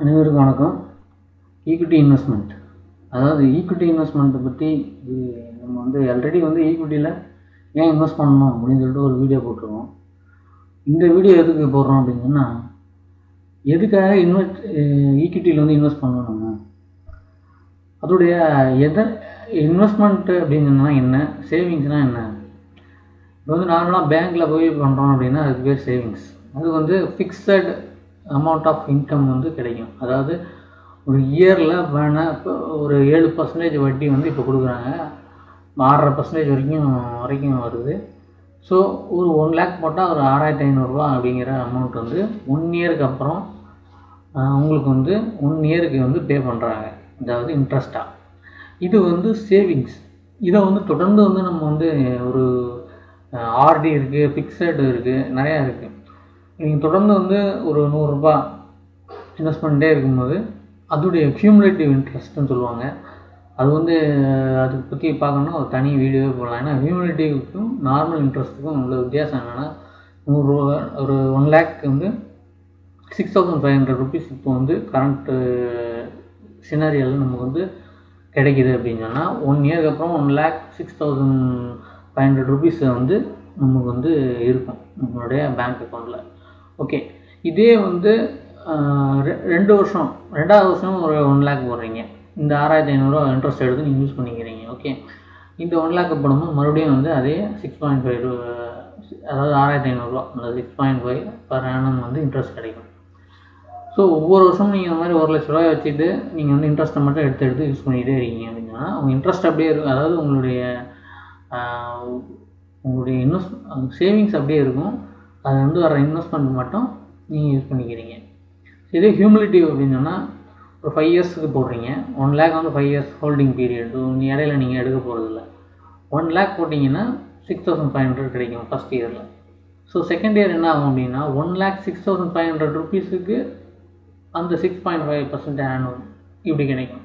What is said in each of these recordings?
அனைவருக்கும் வணக்கம் equity investment அதாவது ஈக்விட்டி இன்வெஸ்ட்மெண்ட்டை பற்றி இது நம்ம வந்து ஆல்ரெடி வந்து ஈக்விட்டியில் ஏன் இன்வெஸ்ட் பண்ணணும் அப்படின்னு சொல்லிட்டு ஒரு வீடியோ போட்டிருக்கோம் இந்த வீடியோ எதுக்கு போடுறோம் அப்படின்னு சொன்னால் எதுக்காக இன்வெஸ்ட் ஈக்விட்டியில் வந்து இன்வெஸ்ட் பண்ணணும் நம்ம அதோடைய எதை இன்வெஸ்ட்மெண்ட்டு அப்படின்னு சொன்னால் என்ன சேவிங்ஸ்னால் என்ன இப்போ வந்து நார்மலாக பேங்க்கில் போய் பண்ணுறோம் அப்படின்னா அதுக்கு பேர் சேவிங்ஸ் அது வந்து ஃபிக்ஸட் அமௌண்ட் ஆஃப் இன்கம் வந்து கிடைக்கும் அதாவது ஒரு இயரில் வேணால் இப்போ ஒரு ஏழு பர்சன்டேஜ் வட்டி வந்து இப்போ கொடுக்குறாங்க ஆறரை பர்சன்டேஜ் வரைக்கும் வரைக்கும் வருது ஸோ ஒரு ஒன் லேக் போட்டால் ஒரு ஆறாயிரத்தி ஐநூறுரூவா அப்படிங்கிற அமௌண்ட் வந்து ஒன் இயருக்கு அப்புறம் ஆஹ், உங்களுக்கு வந்து ஒன் இயருக்கு வந்து பே பண்ணுறாங்க அதாவது இன்ட்ரெஸ்ட்டாக இது வந்து சேவிங்ஸ் இதை வந்து தொடர்ந்து வந்து நம்ம வந்து ஒரு ஆர்டி இருக்குது ஃபிக்ஸடு இருக்குது நிறையா இருக்குது நீங்கள் தொடர்ந்து வந்து ஒரு நூறுரூபா இன்வெஸ்ட் பண்ணிட்டே இருக்கும்போது அதோடைய க்யூமுலேட்டிவ் இன்ட்ரெஸ்ட்னு சொல்லுவாங்க அது வந்து அதை பற்றி பார்க்கணுன்னா ஒரு தனி வீடியோவே போடலாம் ஏன்னா க்யூமுலேட்டிவ்க்கும் நார்மல் இன்ட்ரெஸ்ட்டுக்கும் உள்ள வித்தியாசம் என்னென்னா நூறுரூவா ஒரு ஒன் லேக் வந்து six thousand five hundred rupees இப்போ வந்து கரண்ட்டு சினாரியாவில் நமக்கு வந்து கிடைக்கிது அப்படின்னு சொன்னால் ஒன் இயருக்கு அப்புறம் one lakh six thousand five hundred rupees வந்து நமக்கு வந்து இருக்கும் நம்மளுடைய பேங்க் அக்கௌண்ட்டில் ஓகே இதே வந்து ஆஹ், ரெ- ரெண்டு வருஷம் ரெண்டாவது வருஷம் ஒரு ஒன் லேக் போடுறீங்க இந்த ஆறாயிரத்தி ஐநூறுரூவா இன்ட்ரெஸ்ட் எடுத்து நீங்கள் யூஸ் பண்ணிக்கிறீங்க ஓகே இந்த ஒன் லேக் போடும்போது மறுபடியும் வந்து அதே சிக்ஸ் பாயிண்ட் ஃபைவ் அதாவது ஆறாயிரத்தி ஐநூறுரூவா அந்த six point five per annum வந்து இன்ட்ரெஸ்ட் கிடைக்கும் ஸோ ஒவ்வொரு வருஷமும் நீங்கள் இந்த மாதிரி ஒரு லட்ச ரூபாய் வச்சுட்டு நீங்கள் வந்து இன்ட்ரெஸ்ட்டை மட்டும் எடுத்து எடுத்து யூஸ் பண்ணிகிட்டே இருக்கீங்க அப்படின்னா உங்கள் இன்ட்ரெஸ்ட் அப்படியே இருக்கும் அதாவது உங்களுடைய ஆஹ், உங்களுடைய இன்வெஸ்ட் சேவிங்ஸ் அப்படியே இருக்கும் அது வந்து வர இன்வெஸ்ட்மெண்ட் மட்டும் நீங்கள் யூஸ் பண்ணிக்கிறீங்க இதே ஹியூமிலிட்டிவ் அப்படின்னு சொன்னால் ஒரு ஃபைவ் இயர்ஸ்க்கு போடுறீங்க ஒன் லேக் வந்து ஃபைவ் இயர்ஸ் ஹோல்டிங் பீரியட் இடையில நீங்கள் எடுக்க போகிறதில்ல ஒன் லேக் போட்டிங்கன்னா சிக்ஸ் தௌசண்ட் ஃபைவ் ஹண்ட்ரட் கிடைக்கும் ஃபஸ்ட் இயரில் ஸோ செகண்ட் இயர் என்ன ஆகும் அப்படின்னா one lakh six thousand five hundred ருபீஸுக்கு அந்த six point five percent annual இப்படி கிடைக்கும்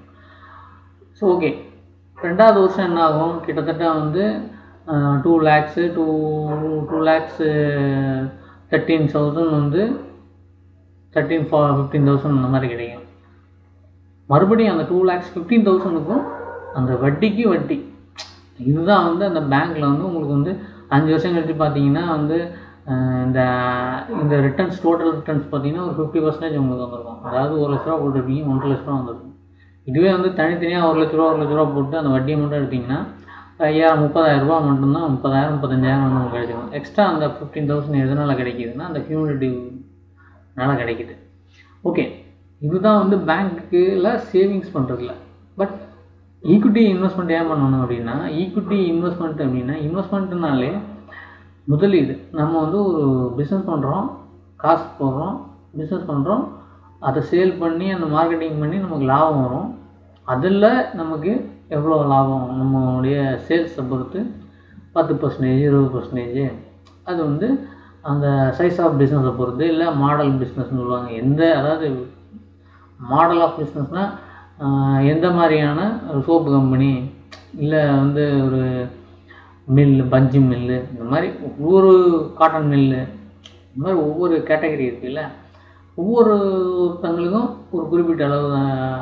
ஸோ ஓகே ரெண்டாவது வருஷம் என்ன ஆகும் கிட்டத்தட்ட வந்து two lakhs two two lakhs thirteen thousand வந்து தேர்ட்டீன் ஃபா ஃபிஃப்டீன் தௌசண்ட் அந்த மாதிரி கிடைக்கும் மறுபடியும் அந்த டூ லேக்ஸ் ஃபிஃப்டீன் தௌசண்ட்க்கும் அந்த வட்டிக்கு வட்டி இதுதான் வந்து அந்த பேங்க்கில் வந்து உங்களுக்கு வந்து அஞ்சு வருஷம் கழிச்சு பார்த்தீங்கன்னா வந்து அஹ், இந்த இந்த ரிட்டர்ன்ஸ் டோட்டல் ரிட்டர்ன்ஸ் பார்த்தீங்கன்னா ஒரு ஃபிஃப்டி பர்சன்டேஜ் உங்களுக்கு வந்திருக்கும் அதாவது ஒரு லட்ச ரூபா போட்டுருப்பீங்க ஒன்றரை லட்ச ரூபா வந்திருக்கும் இதுவே வந்து தனித்தனியாக ஒரு லட்ச ரூபா ஒரு லட்ச ரூபா போட்டு அந்த வட்டியை மட்டும் எடுத்தீங்கன்னா ஐயாயிரம் முப்பதாயிரம் ரூபா மட்டும்தான் முப்பதாயிரம் முப்பத்தஞ்சாயிரம் வந்து உங்களுக்கு கிடைச்சிடும் எக்ஸ்ட்ரா அந்த ஃபிஃப்டீன் தௌசண்ட் எதனால் கிடைக்கிதுன்னா அந்த ஹியூமிலிட்டிவ்னால கிடைக்குது ஓகே இதுதான் வந்து பேங்க்குல சேவிங்ஸ் பண்ணுறதுல பட் ஈக்விட்டி இன்வெஸ்ட்மெண்ட் ஏன் பண்ணணும் அப்படின்னா ஈக்விட்டி இன்வெஸ்ட்மெண்ட் அப்படின்னா இன்வெஸ்ட்மெண்ட்னாலே முதலீடு நம்ம வந்து ஒரு பிஸ்னஸ் பண்ணுறோம் காசு போடுறோம் பிஸ்னஸ் பண்ணுறோம் அதை சேல் பண்ணி அந்த மார்க்கெட்டிங் பண்ணி நமக்கு லாபம் வரும் அதில் நமக்கு எவ்வளோ லாபம் நம்மளுடைய சேல்ஸை பொறுத்து பத்து பர்சன்டேஜ் இருபது பர்சன்டேஜ் அது வந்து அந்த சைஸ் ஆஃப் பிஸ்னஸை பொறுத்து இல்லை மாடல் பிஸ்னஸ்னு சொல்லுவாங்க எந்த அதாவது மாடல் ஆஃப் பிஸ்னஸ்னால் எந்த மாதிரியான சோப்பு கம்பெனி இல்லை வந்து ஒரு மில்லு பஞ்சு மில்லு இந்த மாதிரி ஒவ்வொரு காட்டன் மில்லு இந்த மாதிரி ஒவ்வொரு கேட்டகரி இருக்குல்ல ஒவ்வொருத்தங்களுக்கும் ஒரு குறிப்பிட்ட அளவு ஆஹ்,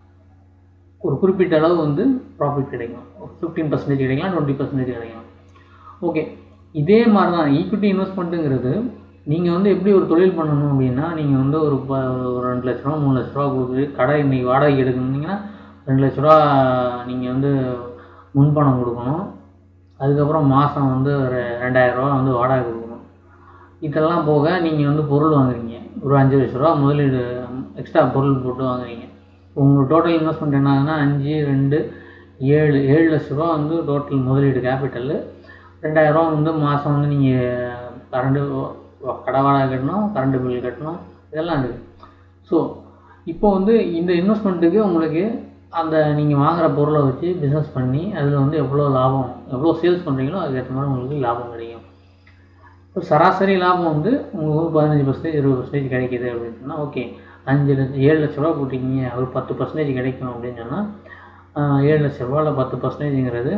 ஒரு குறிப்பிட்ட அளவு வந்து ப்ராஃபிட் கிடைக்கும் ஒரு ஃபிஃப்டீன் பர்சன்டேஜ் கிடைக்கலாம் டுவெண்ட்டி பர்சன்டேஜ் கிடைக்கும் ஓகே இதே மாதிரி தான் ஈக்விட்டி இன்வெஸ்ட்மெண்ட்டுங்கிறது நீங்கள் வந்து எப்படி ஒரு தொழில் பண்ணணும் அப்படின்னா நீங்கள் வந்து ஒரு ப ஒரு ரெண்டு லட்ச ரூபா மூணு லட்ச ரூபா கொடுத்து கடை இன்றைக்கி வாடகைக்கு எடுக்கணுங்கன்னா ரெண்டு லட்ச ரூபா நீங்கள் வந்து முன்பணம் கொடுக்கணும் அதுக்கப்புறம் மாதம் வந்து ஒரு ரெண்டாயிரம் ரூபா வந்து வாடகை கொடுக்கணும் இதெல்லாம் போக நீங்கள் வந்து பொருள் வாங்குறீங்க ஒரு அஞ்சு லட்ச ரூபா முதலீடு எக்ஸ்ட்ரா பொருள் போட்டு வாங்குறீங்க உங்கள் டோட்டல் இன்வெஸ்ட்மெண்ட் என்ன ஆகுதுன்னா அஞ்சு ரெண்டு ஏழு ஏழு லட்ச ரூபா வந்து டோட்டல் முதலீடு கேபிட்டலு ரெண்டாயிரரூவா வந்து மாதம் வந்து நீங்கள் கரண்ட்டு கடை வாடகை கட்டணும் கரண்ட்டு பில் கட்டணும் இதெல்லாம் இருக்குது ஸோ இப்போ வந்து இந்த இன்வெஸ்ட்மெண்ட்டுக்கு உங்களுக்கு அந்த நீங்கள் வாங்குற பொருளை வச்சு பிஸ்னஸ் பண்ணி அதில் வந்து எவ்வளோ லாபம் எவ்வளோ சேல்ஸ் பண்ணுறீங்களோ அதுக்கேற்ற மாதிரி உங்களுக்கு லாபம் கிடைக்கும் இப்போ சராசரி லாபம் வந்து உங்களுக்கு ஒரு பதினஞ்சு பர்சன்டேஜ் இருபது பர்சன்டேஜ் கிடைக்கிது அப்படின்னு சொன்னால் ஓகே அஞ்சு லட்சம் ஏழு லட்ச ரூபா போட்டிருக்கீங்க ஒரு பத்து பர்சன்டேஜ் கிடைக்கும் அப்படின்னு சொன்னால் ஆஹ், ஏழு லட்ச ரூபாவில் பத்து பர்சன்டேஜுங்கிறது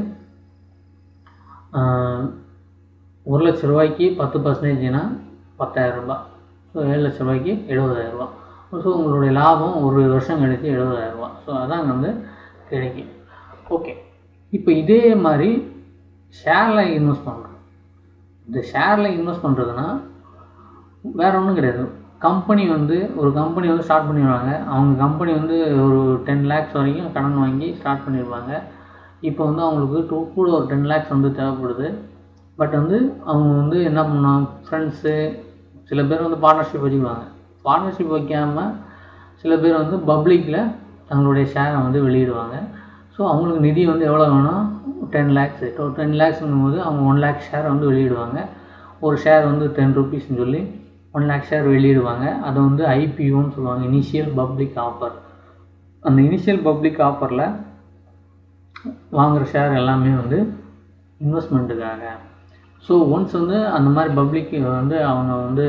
ஒரு லட்ச ரூபாய்க்கு பத்து பர்சன்டேஜ்னா பத்தாயிரம் ரூபாய் ஸோ ஏழு லட்ச ரூபாய்க்கு எழுபதாயிரம் ரூபாய் ஸோ உங்களுடைய லாபம் ஒரு வருஷம் கழிச்சு எழுபதாயிரரூபா ஸோ அதான் வந்து கிடைக்கும் ஓகே இப்போ இதே மாதிரி ஷேரில் இன்வெஸ்ட் பண்ணுறோம் இந்த ஷேரில் இன்வெஸ்ட் பண்ணுறதுனா வேற ஒன்றும் கிடையாது கம்பெனி வந்து ஒரு கம்பெனி வந்து ஸ்டார்ட் பண்ணிடுவாங்க அவங்க கம்பெனி வந்து ஒரு டென் லேக்ஸ் வரைக்கும் கடன் வாங்கி ஸ்டார்ட் பண்ணிடுவாங்க இப்போ வந்து அவங்களுக்கு டூ கூட ஒரு டென் லேக்ஸ் வந்து தேவைப்படுது பட் வந்து அவங்க வந்து என்ன பண்ணாங்க ஃப்ரெண்ட்ஸு சில பேர் வந்து பார்ட்னர்ஷிப் வச்சுக்குவாங்க பார்ட்னர்ஷிப் வைக்காமல் சில பேர் வந்து பப்ளிக்கில் தங்களுடைய ஷேரை வந்து வெளியிடுவாங்க ஸோ அவங்களுக்கு நிதி வந்து எவ்வளோ வேணும் டென் லேக்ஸ் டென் லேக்ஸுங்கும் போது அவங்க ஒன் லேக் ஷேர் வந்து வெளியிடுவாங்க ஒரு ஷேர் வந்து டென் ருபீஸ்னு சொல்லி ஒன் லேக் ஷேர் வெளியிடுவாங்க அதை வந்து ஐபிஓன்னு சொல்லுவாங்க இனிஷியல் பப்ளிக் ஆஃபர் அந்த இனிஷியல் பப்ளிக் ஆஃபரில் வாங்குகிற ஷேர் எல்லாமே வந்து இன்வெஸ்ட்மெண்ட்டுக்காக ஸோ ஒன்ஸ் வந்து அந்த மாதிரி பப்ளிக் வந்து அவங்க வந்து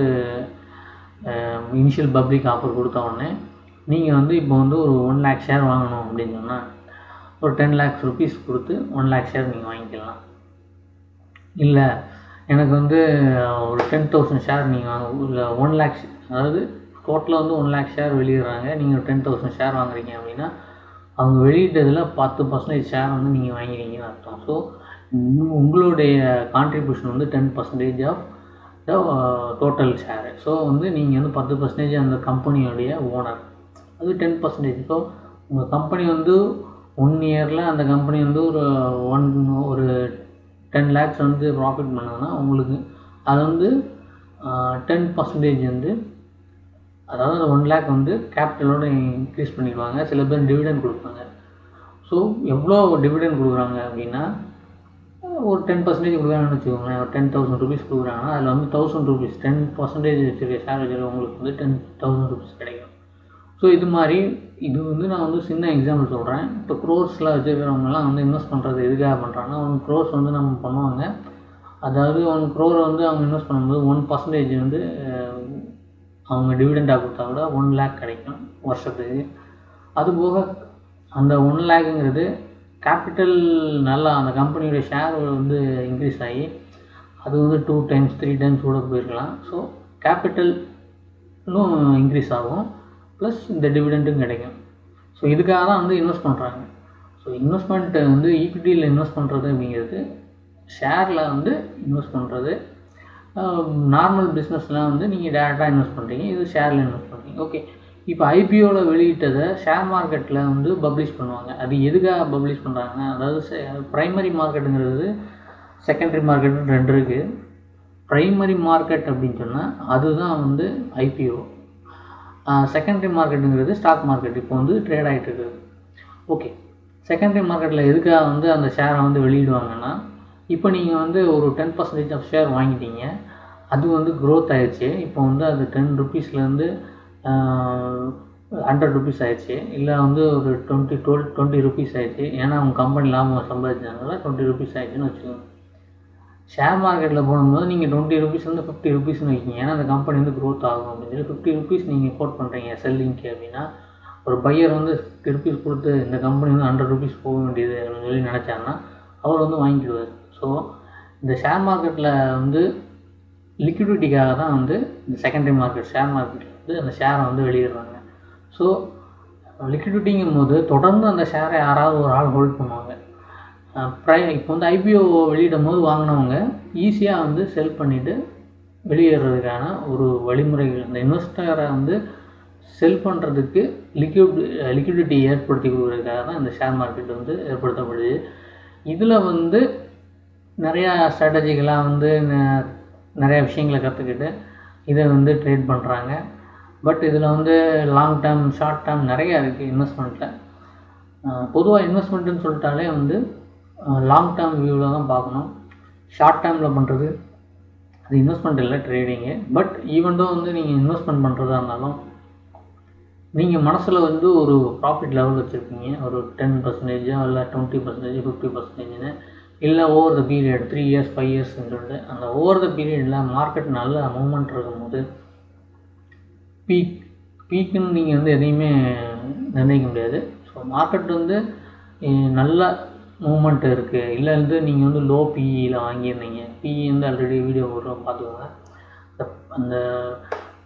இனிஷியல் பப்ளிக் ஆஃபர் கொடுத்த உடனே நீங்கள் வந்து இப்போ வந்து ஒரு ஒன் லேக் ஷேர் வாங்கணும் அப்படின்னு சொன்னால் ஒரு டென் லேக்ஸ் ருபீஸ் கொடுத்து ஒன் லேக் ஷேர் நீங்கள் வாங்கிக்கலாம் இல்லை எனக்கு வந்து ஒரு டென் தௌசண்ட் ஷேர் நீங்கள் வாங்க இல்லை ஒன் லேக்ஸ் அதாவது டோட்டலாக வந்து ஒன் லேக் ஷேர் வெளியிடுறாங்க நீங்கள் டென் தௌசண்ட் ஷேர் வாங்குறீங்க அப்படின்னா அவங்க வெளியிட்டதில் பத்து பர்சன்டேஜ் ஷேர் வந்து நீங்கள் வாங்கிறீங்கன்னு அர்த்தம் ஸோ உங்களுடைய கான்ட்ரிபியூஷன் வந்து ten percentage of the total share so வந்து நீங்கள் வந்து பத்து பர்சன்டேஜ் அந்த கம்பெனியோடைய ஓனர் அது டென் பர்சன்டேஜ் ஸோ உங்கள் கம்பெனி வந்து ஒன் இயரில் அந்த கம்பெனி வந்து ஒரு ஒன் ஒரு டென் லேக்ஸ் வந்து ப்ராஃபிட் பண்ணதுன்னா உங்களுக்கு அது வந்து டென் பர்சன்டேஜ் வந்து அதாவது அந்த ஒன் லேக் வந்து கேபிட்டலோட இன்க்ரீஸ் பண்ணிடுவாங்க சில பேர் டிவிடெண்ட் கொடுப்பாங்க ஸோ எவ்வளோ டிவிடெண்ட் கொடுக்குறாங்க அப்படின்னா ஒரு டென் பர்சன்டேஜ் கொடுக்குறாங்கன்னு வச்சுக்கோங்களேன் ஒரு டென் தௌசண்ட் ருபீஸ் கொடுக்குறாங்கன்னா அதில் வந்து தௌசண்ட் ருபீஸ் டென் பர்சன்டேஜ் வச்சுருக்க ஷேர் வச்சுருக்கவங்களுக்கு வந்து டென் தௌசண்ட் ருபீஸ் கிடைக்கும் ஸோ இது மாதிரி இது வந்து நான் வந்து சின்ன எக்ஸாம்பிள் சொல்கிறேன் இப்போ க்ரோர்ஸில் வச்சுருக்கிறவங்கலாம் வந்து இன்வெஸ்ட் பண்ணுறது எதுக்காக பண்ணுறாங்கன்னா ஒன் க்ரோர்ஸ் வந்து நம்ம பண்ணுவாங்க அதாவது ஒன் க்ரோர் வந்து அவங்க இன்வெஸ்ட் பண்ணும்போது ஒன் பர்சன்டேஜ் வந்து அவங்க டிவிடெண்டாக கொடுத்தா கூட ஒன் லேக் கிடைக்கும் வருஷத்துக்கு அதுபோக அந்த ஒன் லேக்குங்கிறது கேபிட்டல் நல்லா அந்த கம்பெனியோட ஷேர் வந்து இன்க்ரீஸ் ஆகி அது வந்து டூ டைம்ஸ் த்ரீ டைம்ஸ் கூட போயிருக்கலாம் ஸோ கேபிட்டலும் இன்க்ரீஸ் ஆகும் ப்ளஸ் இந்த டிவிடெண்ட்டும் கிடைக்கும் ஸோ இதுக்காக தான் வந்து இன்வெஸ்ட் பண்ணுறாங்க ஸோ இன்வெஸ்ட்மெண்ட்டு வந்து ஈக்விட்டியில் இன்வெஸ்ட் பண்ணுறது அப்படிங்கிறது ஷேரில் வந்து இன்வெஸ்ட் பண்ணுறது நார்மல் பிஸ்னஸ்லாம் வந்து நீங்கள் டேரெக்டாக இன்வெஸ்ட் பண்ணுறீங்க இது ஷேரில் இன்வெஸ்ட் பண்ணுறீங்க ஓகே இப்போ ஐபிஓவில் வெளியிட்டதை ஷேர் மார்க்கெட்டில் வந்து பப்ளிஷ் பண்ணுவாங்க அது எதுக்காக பப்ளிஷ் பண்ணுறாங்க அதாவது ப்ரைமரி மார்க்கெட்டுங்கிறது செகண்டரி மார்க்கெட்டுன்னு ரெண்டு இருக்குது ப்ரைமரி மார்க்கெட் அப்படின்னு சொன்னால் அதுதான் வந்து ஐபிஓ செகண்டரி மார்க்கெட்டுங்கிறது ஸ்டாக் மார்க்கெட் இப்போ வந்து ட்ரேட் ஆகிட்டு இருக்குது ஓகே செகண்டரி மார்க்கெட்டில் எதுக்காக வந்து அந்த ஷேரை வந்து வெளியிடுவாங்கன்னா இப்போ நீங்கள் வந்து ஒரு டென் பர்சன்டேஜ் ஆஃப் ஷேர் வாங்கிட்டீங்க அது வந்து க்ரோத் ஆயிடுச்சு இப்போ வந்து அது டென் ருபீஸ்லேருந்து ஹண்ட்ரட் ருபீஸ் ஆயிடுச்சு இல்லை வந்து ஒரு டுவெண்ட்டி டுவெல் டுவெண்ட்டி ருபீஸ் ஆயிடுச்சு ஏன்னா அவங்க கம்பெனி லாபம் சம்பாதிச்சதுனால டுவெண்ட்டி ருபீஸ் ஆயிடுச்சுன்னு வச்சுக்கோங்க ஷேர் மார்க்கெட்டில் போடும்போது நீங்கள் டுவெண்ட்டி ருபீஸ் வந்து ஃபிஃப்டி ருபீஸ்னு வைக்கிங்க ஏன்னா அந்த கம்பெனி வந்து க்ரோத் ஆகும் அப்படின்னு சொல்லி ஃபிஃப்டி ருபீஸ் நீங்கள் கோட் பண்ணுறீங்க செல்லிங்க்கு அப்படின்னா ஒரு பையர் வந்து ஃபிஃப்டி ருபீஸ் கொடுத்து இந்த கம்பெனி வந்து ஹண்ட்ரட் ருபீஸ் போக வேண்டியது அப்படின்னு சொல்லி நினச்சாருன்னா அவர் வந்து வாங்கிக்கிடுவார் ஸோ இந்த ஷேர் மார்க்கெட்டில் வந்து லிக்விடிட்டிக்காக தான் வந்து இந்த செகண்டரி மார்க்கெட் ஷேர் மார்க்கெட்டில் வந்து அந்த ஷேரை வந்து வெளியிடுறாங்க ஸோ லிக்விடிட்டிங்கும் போது தொடர்ந்து அந்த ஷேரை யாராவது ஒரு ஆள் ஹோல்ட் பண்ணுவாங்க ப்ரை இப்போ வந்து ஐபிஓ வெளியிடும் போது வாங்கினவங்க ஈஸியாக வந்து செல் பண்ணிவிட்டு வெளியேறதுக்கான ஒரு வழிமுறைகள் இந்த இன்வெஸ்டரை வந்து செல் பண்ணுறதுக்கு லிக்விட் லிக்விடிட்டி ஏற்படுத்தி கொடுக்குறதுக்காக தான் இந்த ஷேர் மார்க்கெட் வந்து ஏற்படுத்தப்படுது இதில் வந்து நிறையா ஸ்ட்ராட்டஜிக்கெலாம் வந்து நிறையா விஷயங்களை கற்றுக்கிட்டு இதை வந்து ட்ரேட் பண்ணுறாங்க பட் இதில் வந்து லாங் டேர்ம் ஷார்ட் டேர்ம் நிறையா இருக்குது இன்வெஸ்ட்மெண்ட்டில் பொதுவாக இன்வெஸ்ட்மெண்ட்டுன்னு சொல்லிட்டாலே வந்து லாங் டேர்ம் வியூவில் தான் பார்க்கணும் ஷார்ட் டேர்மில் பண்ணுறது அது இன்வெஸ்ட்மெண்ட் இல்லை ட்ரேடிங்கு பட் ஈவெண்ட்டோ வந்து நீங்கள் இன்வெஸ்ட்மெண்ட் பண்ணுறதா இருந்தாலும் நீங்கள் மனசில் வந்து ஒரு ப்ராஃபிட் லெவல் வச்சுருக்கீங்க ஒரு டென் பர்சன்டேஜோ இல்லை டுவெண்ட்டி பர்சன்டேஜ் ஃபிஃப்டி பர்சன்டேஜ்னு இல்லை over the period three years five இயர்ஸ்ன்னு சொல்லிட்டு அந்த ஓவர் த பீரியடில் மார்க்கெட் நல்ல மூவ்மெண்ட் இருக்கும்போது பீக் பீக்குன்னு நீங்கள் வந்து எதையுமே நிர்ணயிக்க முடியாது ஸோ மார்க்கெட் வந்து நல்ல மூமெண்ட் இருக்குது இல்லை வந்து நீங்கள் வந்து லோ பிஇயில் வாங்கியிருந்தீங்க பிஇ வந்து ஆல்ரெடி வீடியோ போடுறோம் பார்த்துக்கோங்க அந்த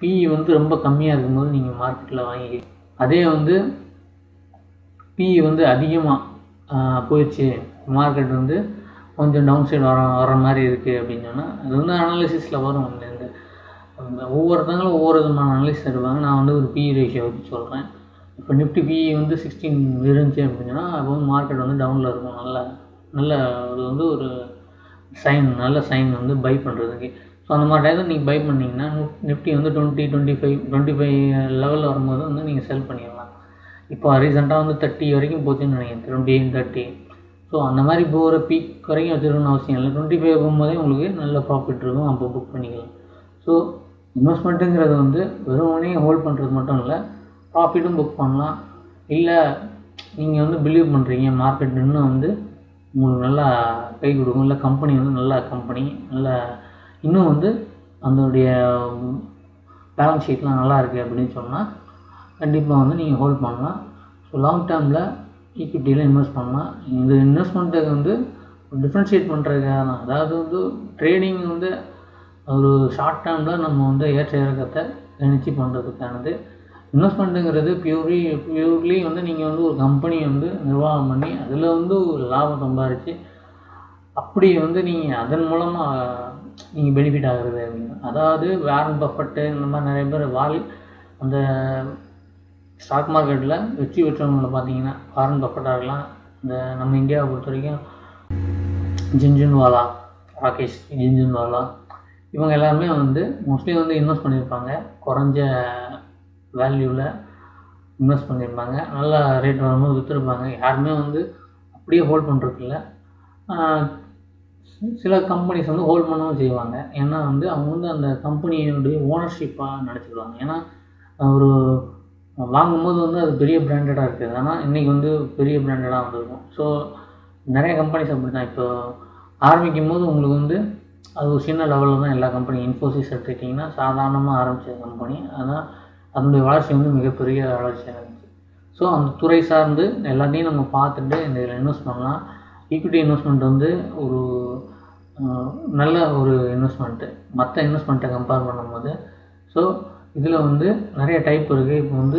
பிஇ வந்து ரொம்ப கம்மியாக இருக்கும்போது நீங்கள் மார்க்கெட்டில் வாங்கி அதே வந்து பிஇ வந்து அதிகமாக போயிடுச்சு மார்க்கெட் வந்து கொஞ்சம் டவுன் சைடு வர வர மாதிரி இருக்குது அப்படின்னு சொன்னால் அது வந்து அனாலிசிஸில் வரும் இந்த ஒவ்வொருத்தங்களும் ஒவ்வொரு விதமான அனலிசிஸ் தருவாங்க நான் வந்து ஒரு பிஇ ரேஷியோ வச்சு சொல்கிறேன் இப்போ நிஃப்டி பிஇ வந்து சிக்ஸ்டீன் இருந்துச்சு அப்படின்னு சொன்னால் அப்போ வந்து மார்க்கெட் வந்து டவுனில் இருக்கும் நல்ல நல்ல அது வந்து ஒரு சைன் நல்ல சைன் வந்து பை பண்ணுறதுக்கு ஸோ அந்த மாதிரி டயத்தில் நீங்கள் பை பண்ணிங்கன்னா நிஃப்டி வந்து twenty twenty five twenty five லெவலில் வரும்போது வந்து நீங்கள் செல் பண்ணிடலாம் இப்போ ரீசெண்டாக வந்து தேர்ட்டி வரைக்கும் போச்சுன்னு நினைக்கிறேன் டுவெண்ட்டி எயிட் தேர்ட்டி ஸோ அந்த மாதிரி போகிற பீக் வரைக்கும் வச்சுருக்கணும்னு அவசியம் இல்லை டுவெண்ட்டி ஃபைவ் போகும்போதே உங்களுக்கு நல்ல ப்ராஃபிட் இருக்கும் அப்போ புக் பண்ணிக்கலாம் ஸோ இன்வெஸ்ட்மெண்ட்டுங்கிறது வந்து வெறுமனே ஹோல்ட் பண்ணுறது மட்டும் இல்லை ப்ராஃபிட்டும் புக் பண்ணலாம் இல்லை நீங்கள் வந்து பிலீவ் பண்ணுறீங்க மார்க்கெட் இன்னும் வந்து உங்களுக்கு நல்லா கை கொடுக்கும் இல்லை கம்பெனி வந்து நல்ல கம்பெனி நல்ல இன்னும் வந்து அதனுடைய பேலன்ஸ் ஷீட்லாம் நல்லா இருக்குது அப்படின்னு சொன்னால் கண்டிப்பாக வந்து நீங்கள் ஹோல்ட் பண்ணலாம் ஸோ லாங் டேர்மில் ஈக்விட்டியில் இன்வெஸ்ட் பண்ணலாம் இந்த இன்வெஸ்ட்மெண்ட்டுக்கு வந்து டிஃப்ரென்ஷியேட் பண்ணுறதுக்காக தான் அதாவது வந்து ட்ரேடிங் வந்து ஒரு ஷார்ட் டேர்மில் நம்ம வந்து ஏற்ற இறக்கத்தை கணிச்சு பண்ணுறதுக்கானது இன்வெஸ்ட்மெண்ட்டுங்கிறது பியூர்லி பியூர்லி வந்து நீங்கள் வந்து ஒரு கம்பெனியை வந்து நிர்வாகம் பண்ணி அதில் வந்து ஒரு லாபம் சம்பாரித்து அப்படி வந்து நீங்கள் அதன் மூலமாக நீங்கள் பெனிஃபிட் ஆகுறது அப்படின்னு அதாவது வேரன் பஃபட்டு இந்த மாதிரி நிறைய பேர் வால் அந்த ஸ்டாக் மார்க்கெட்டில் வெற்றி பெற்றவங்களை பார்த்தீங்கன்னா வாரன் பஃபட்டாக இருக்கலாம் இந்த நம்ம இந்தியாவை பொறுத்த வரைக்கும் ஜின்ஜுன்வாலா ராகேஷ் ஜின்ஜுன்வாலா இவங்க எல்லாருமே வந்து மோஸ்ட்லி வந்து இன்வெஸ்ட் பண்ணியிருப்பாங்க குறைஞ்ச வேல்யூவில் இன்வெஸ்ட் பண்ணியிருப்பாங்க நல்ல ரேட் வரும்போது விற்றுருப்பாங்க யாருமே வந்து அப்படியே ஹோல்ட் பண்ணுறதில்ல சில கம்பெனிஸ் வந்து ஹோல்ட் பண்ணவும் செய்வாங்க ஏன்னா வந்து அவங்க வந்து அந்த கம்பெனியினுடைய ஓனர்ஷிப்பாக நினச்சிடுவாங்க ஏன்னா ஒரு வாங்கும்போது வந்து அது பெரிய பிராண்டடாக இருக்குது ஆனால் இன்றைக்கி வந்து பெரிய பிராண்டடாக வந்திருக்கும் ஸோ நிறைய கம்பெனிஸ் அப்படி தான் இப்போ ஆரம்பிக்கும் போது உங்களுக்கு வந்து அது ஒரு சின்ன லெவலில் தான் எல்லா கம்பெனி இன்ஃபோசிஸ் எடுத்துக்கிட்டிங்கன்னா சாதாரணமாக ஆரம்பித்த கம்பெனி ஆனால் அதனுடைய வளர்ச்சி வந்து மிகப்பெரிய வளர்ச்சியாக இருந்துச்சு ஸோ அந்த துறை சார்ந்து எல்லாத்தையும் நம்ம பார்த்துட்டு இந்த இதில் இன்வெஸ்ட் பண்ணலாம் ஈக்விட்டி இன்வெஸ்ட்மெண்ட் வந்து ஒரு நல்ல ஒரு இன்வெஸ்ட்மெண்ட்டு மற்ற இன்வெஸ்ட்மெண்ட்டை கம்பேர் பண்ணும்போது ஸோ இதில் வந்து நிறைய டைப் இருக்குது இப்போ வந்து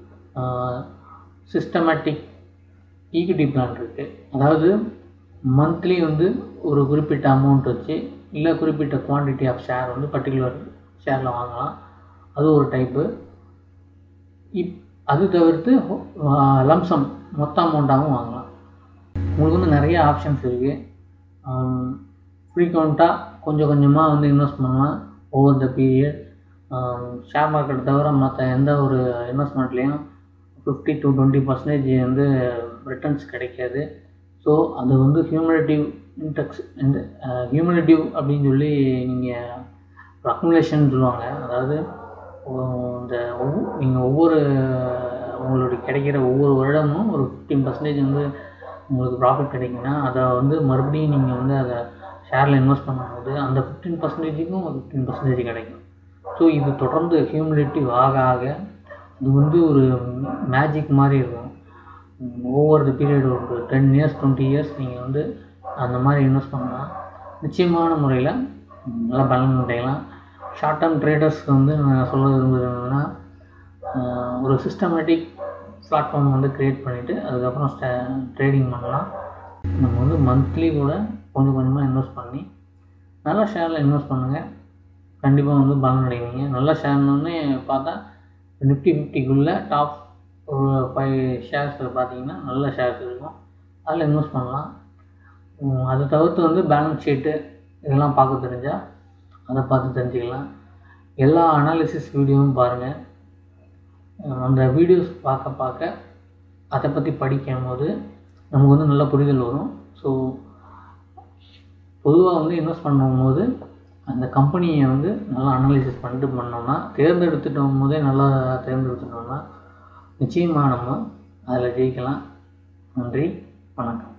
சிஸ்டமேட்டிக் ஈக்விட்டி பிளான் இருக்குது அதாவது மந்த்லி வந்து ஒரு குறிப்பிட்ட அமௌண்ட் வச்சு இல்லை குறிப்பிட்ட குவான்டிட்டி ஆஃப் ஷேர் வந்து பர்டிகுலர் ஷேரில் வாங்கலாம் அது ஒரு டைப்பு இப் அது தவிர்த்து லம்சம் மொத்த அமௌண்ட்டாகவும் வாங்கலாம் உங்களுக்கு வந்து நிறைய ஆப்ஷன்ஸ் இருக்குது ஃப்ரீக்வெண்ட்டாக கொஞ்சம் கொஞ்சமாக வந்து இன்வெஸ்ட் பண்ணலாம் over the period share market தவிர மற்ற எந்த ஒரு இன்வெஸ்ட்மெண்ட்லேயும் ஃபிஃப்டி டு டுவெண்ட்டி பர்சன்டேஜ் வந்து ரிட்டர்ன்ஸ் கிடைக்காது ஸோ அது வந்து ஹியூமனிட்டிவ் இன்டெக்ஸ் இந்த ஹியூமனிட்டிவ் அப்படின்னு சொல்லி நீங்கள் அக்குமுலேஷன் சொல்லுவாங்க அதாவது இந்த நீங்கள் ஒவ்வொரு உங்களுக்கு கிடைக்கிற ஒவ்வொரு வருடமும் ஒரு ஃபிஃப்டீன் பர்சன்டேஜ் வந்து உங்களுக்கு ப்ராஃபிட் கிடைக்குன்னா அதை வந்து மறுபடியும் நீங்கள் வந்து அதை ஷேரில் இன்வெஸ்ட் பண்ணும்போது அந்த ஃபிஃப்டீன் பர்சன்டேஜுக்கும் ஒரு ஃபிஃப்டீன் பர்சன்டேஜ் கிடைக்கும் ஸோ இது தொடர்ந்து ஹியூமிலிட்டிவ் ஆக ஆக இது வந்து ஒரு மேஜிக் மாதிரி இருக்கும் ஒவ்வொரு பீரியட் ஒரு டென் இயர்ஸ் டுவெண்ட்டி இயர்ஸ் நீங்கள் வந்து அந்த மாதிரி இன்வெஸ்ட் பண்ணலாம் நிச்சயமான முறையில் நல்லா பலன் அடையலாம் ஷார்ட் டேர்ம் ட்ரேடர்ஸ்க்கு வந்து நான் சொல்ல விரும்புகிறது என்னென்னா ஒரு சிஸ்டமேட்டிக் பிளாட்ஃபார்ம் வந்து க்ரியேட் பண்ணிவிட்டு அதுக்கப்புறம் ஸ்டே ட்ரேடிங் பண்ணலாம் நம்ம வந்து மந்த்லி கூட கொஞ்சம் கொஞ்சமாக இன்வெஸ்ட் பண்ணி நல்ல ஷேரில் இன்வெஸ்ட் பண்ணுங்கள் கண்டிப்பாக வந்து பலன் அடைவீங்க நல்ல ஷேர்னு பார்த்தா நிஃப்டி ஃபிஃப்டிக்குள்ளே டாப் ஒரு ஃபைவ் ஷேர்ஸில் பார்த்தீங்கன்னா நல்ல ஷேர்ஸ் இருக்கும் அதில் இன்வெஸ்ட் பண்ணலாம் அதை தவிர்த்து வந்து பேலன்ஸ் ஷீட்டு இதெல்லாம் பார்க்க தெரிஞ்சால் அதை பார்த்து தெரிஞ்சுக்கலாம் எல்லா அனாலிசிஸ் வீடியோவும் பாருங்கள் அந்த வீடியோஸ் பார்க்க பார்க்க அதை பற்றி படிக்கும் போது நமக்கு வந்து நல்ல புரிதல் வரும் ஸோ பொதுவாக வந்து இன்வெஸ்ட் பண்ணும்போது அந்த கம்பெனியை வந்து நல்லா அனலைசிஸ் பண்ணிட்டு பண்ணோம்னா தேர்ந்தெடுத்துட்டோம் போதே நல்லா தேர்ந்தெடுத்துட்டோம்னா நிச்சயமாக நம்ம அதில் ஜெயிக்கலாம் நன்றி வணக்கம்